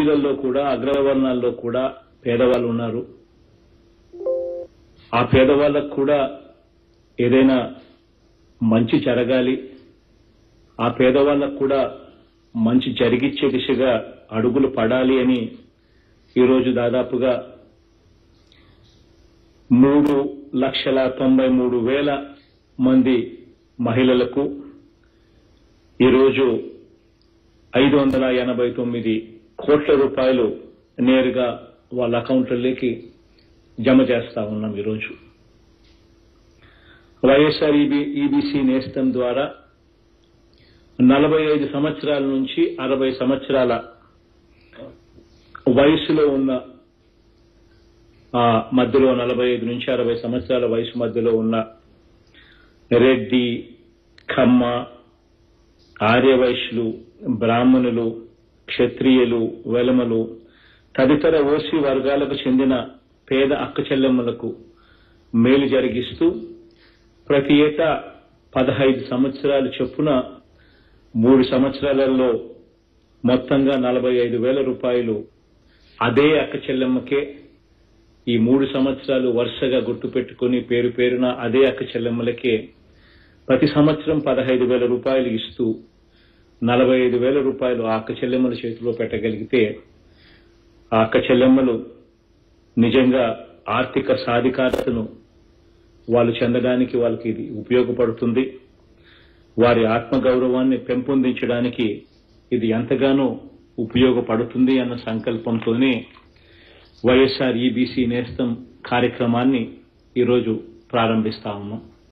ఓసీలలో కూడా అగ్రవర్ణాల్లో కూడా పేదవాళ్ళు ఉన్నారు ఆ పేదవాళ్ళకు కూడా ఏదైనా మంచి జరగాలి ఆ పేదవాళ్ళకు కూడా మంచి జరిగిచ్చే దిశగా అడుగులు పడాలి అని ఈరోజు దాదాపుగా మూడు లక్షల తొంభై మూడు వేల మంది మహిళలకు ఈరోజు ఐదు వందల ఎనభై తొమ్మిది కోట్ల రూపాయలు నేరుగా వాళ్ళ అకౌంట్లలోకి జమ చేస్తా ఉన్నాం ఈరోజు వైఎస్ఆర్ ఈబీసీ నేస్తం ద్వారా నలభై ఐదు సంవత్సరాల నుంచి అరవై సంవత్సరాల వయసులో ఉన్న ఆ, మధ్యలో నలభై ఐదు నుంచి అరవై సంవత్సరాల వయసు మధ్యలో ఉన్న రెడ్డి కమ్మ ఆర్యవైశ్యులు బ్రాహ్మణులు క్షత్రియులు వెలమలు తదితర ఓసీ వర్గాలకు చెందిన పేద అక్క చెల్లెమ్మలకు మేలు జరిగిస్తూ ప్రతి ఏటా పదహైదు సంవత్సరాలు చొప్పున మూడు సంవత్సరాలలో మొత్తంగా నలభై ఐదు వేల రూపాయలు అదే అక్క చెల్లెమ్మకే ఈ మూడు సంవత్సరాలు వరుసగా గుర్తుపెట్టుకుని పేరు పేరున అదే అక్క చెల్లెమ్మలకే ప్రతి సంవత్సరం పదహైదు వేల రూపాయలు ఇస్తూ నలభై ఐదు వేల రూపాయలు ఆ అక్క చెల్లెమ్మల చేతిలో పెట్టగలిగితే ఆ అక్క చెల్లెమ్మలు నిజంగా ఆర్థిక సాధికారతను వాళ్ళు చెందడానికి వాళ్ళకి ఇది ఉపయోగపడుతుంది వారి ఆత్మగౌరవాన్ని పెంపొందించడానికి ఇది ఎంతగానో ఉపయోగపడుతుంది అన్న సంకల్పంతోనే వైఎస్ఆర్ ఈబీసీ నేస్తం కార్యక్రమాన్ని ఈరోజు ప్రారంభిస్తా ఉన్నాం